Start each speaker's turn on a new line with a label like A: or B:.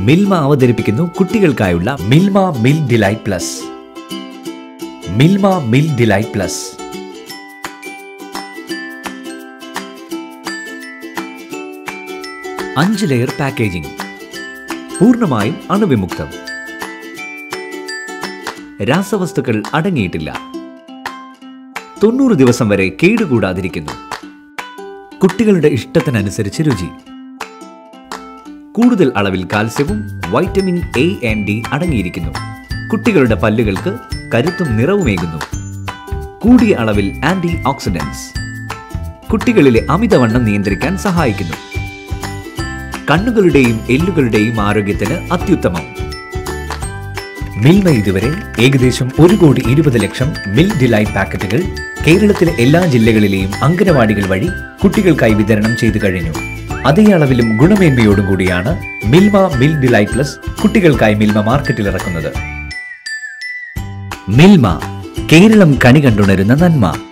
A: മിൽമ അവതരിപ്പിക്കുന്നു കുട്ടികൾക്കായുള്ള Milma mil delight plus Milma mil delight plus അഞ്ച് ലെയർ പാക്കേജിംഗ് പൂർണ്ണമായും അണുവിമുക്തം രാസവസ്തുക്കൾ അടങ്ങിയിട്ടില്ല തൊണ്ണൂറ് ദിവസം വരെ കേടുകൂടാതിരിക്കുന്നു കുട്ടികളുടെ ഇഷ്ടത്തിനനുസരിച്ച് രുചി കൂടുതൽ അളവിൽ കാൽസ്യവും വൈറ്റമിൻ എ ആൻഡ് ഡി അടങ്ങിയിരിക്കുന്നു കുട്ടികളുടെ പല്ലുകൾക്ക് കരുത്തും നിറവുമേകുന്നു കൂടിയ അളവിൽ ആന്റി ഓക്സിഡൻസ് കുട്ടികളിലെ അമിതവണ്ണം നിയന്ത്രിക്കാൻ സഹായിക്കുന്നു കണ്ണുകളുടെയും എല്ലുകളുടെയും ആരോഗ്യത്തിന് അത്യുത്തമം മിൽമ ഇതുവരെ ഏകദേശം ഒരു കോടി ഇരുപത് ലക്ഷം മിൽ ഡിലൈറ്റ് പാക്കറ്റുകൾ കേരളത്തിലെ എല്ലാ ജില്ലകളിലെയും അംഗനവാടികൾ വഴി കുട്ടികൾക്കായി വിതരണം ചെയ്തു കഴിഞ്ഞു അതേ അളവിലും ഗുണമേന്മയോടും കൂടിയാണ് മിൽമ മിൽ ഡിലൈറ്റ് പ്ലസ് കുട്ടികൾക്കായി മിൽമ മാർക്കറ്റിൽ ഇറക്കുന്നത് മിൽമ കേരളം കണി കണ്ടുണരുന്ന നന്മ